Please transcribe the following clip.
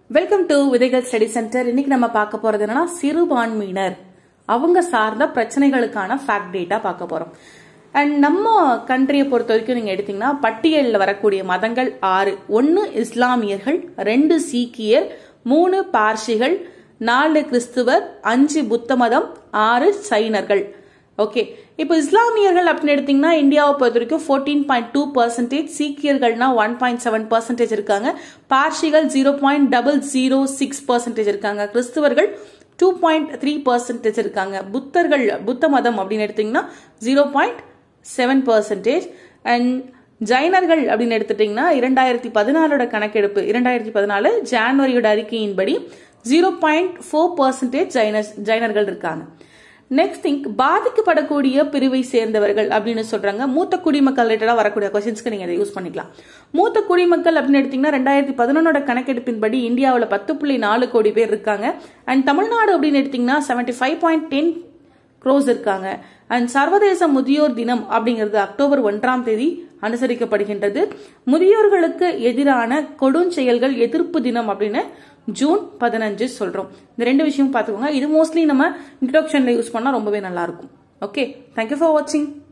welcome to Vidhaigal study centre இன்னைக்கு நம்ம பார்க்க போறது என்னன்னா சிறுபான்மையினர் அவங்க சார்ந்த பிரச்சனைகளுக்கான ஃபேக்ட் டேட்டா பார்க்க போறோம் அண்ட் நம்ம கண்ட்ரியை பொறுத்த வரைக்கும் நீங்க எடுத்தீங்கன்னா பட்டியலில் வரக்கூடிய மதங்கள் ஆறு ஒன்னு இஸ்லாமியர்கள் ரெண்டு சீக்கியர் மூணு பார்சிகள் நாலு கிறிஸ்துவர் அஞ்சு புத்த மதம் ஆறு சைனர்கள் ஓகே இப்போ இஸ்லாமியர்கள் அப்படின்னு எடுத்தீங்கன்னா இந்தியாவை பொறுத்த வரைக்கும் ஃபோர்டீன் பாயிண்ட் டூ பர்சன்டேஜ் சீக்கியர்கள்னா ஒன் பாயிண்ட் செவன் பர்சன்டேஜ் இருக்காங்க பார்ஷிகள் zero point double zero six percentage இருக்காங்க கிறிஸ்துவர்கள் டூ பாயிண்ட் த்ரீ பர்சன்டேஜ் இருக்காங்க புத்தர்கள் புத்த மதம் அப்படின்னு எடுத்தீங்கன்னா zero point seven percentage and ஜைனர்கள் அப்படின்னு எடுத்துட்டீங்கன்னா இரண்டாயிரத்தி பதினாலோட கணக்கெடுப்பு இரண்டாயிரத்தி பதினாலு ஜான்வரியோட அறிக்கையின்படி ஜீரோ பாயிண்ட் ஃபோர் பர்சன்டேஜ் ஜைனர் ஜைனர்கள் இருக்காங்க நெக்ஸ்ட் திங்க் பாதிக்கப்படக்கூடிய பிரிவை சேர்ந்தவர்கள் அப்படின்னு சொல்றாங்க மூத்த குடிமக்கள் ரிலேட்டடா வரக்கூடிய கொஸ்டின்ஸ்க்கு நீங்க இதை யூஸ் பண்ணிக்கலாம் மூத்த குடிமக்கள் அப்படின்னு எடுத்தீங்கன்னா ரெண்டாயிரத்தி பதினொன்னோட கணக்கெடுப்பின்படி இந்தியாவில் பத்து புள்ளி நாலு கோடி பேர் இருக்காங்க அண்ட் தமிழ்நாடு அப்படின்னு எடுத்தீங்கன்னா seventy five point ten crores இருக்காங்க அண்ட் சர்வதேச முதியோர் தினம் அப்படிங்கிறது அக்டோபர் ஒன்றாம் தேதி அனுசரிக்கப்படுகின்றது முதியோர்களுக்கு எதிரான கொடுஞ்செயல்கள் எதிர்ப்பு தினம் அப்படின்னு ஜூன் பதினஞ்சு சொல்றோம் இந்த ரெண்டு விஷயம் பார்த்துக்கோங்க இது மோஸ்ட்லி நம்ம இன்ட்ரோடக்ஷன்ல யூஸ் பண்ணா ரொம்பவே நல்லா இருக்கும் ஓகே தேங்க்யூ ஃபார் வாட்சிங்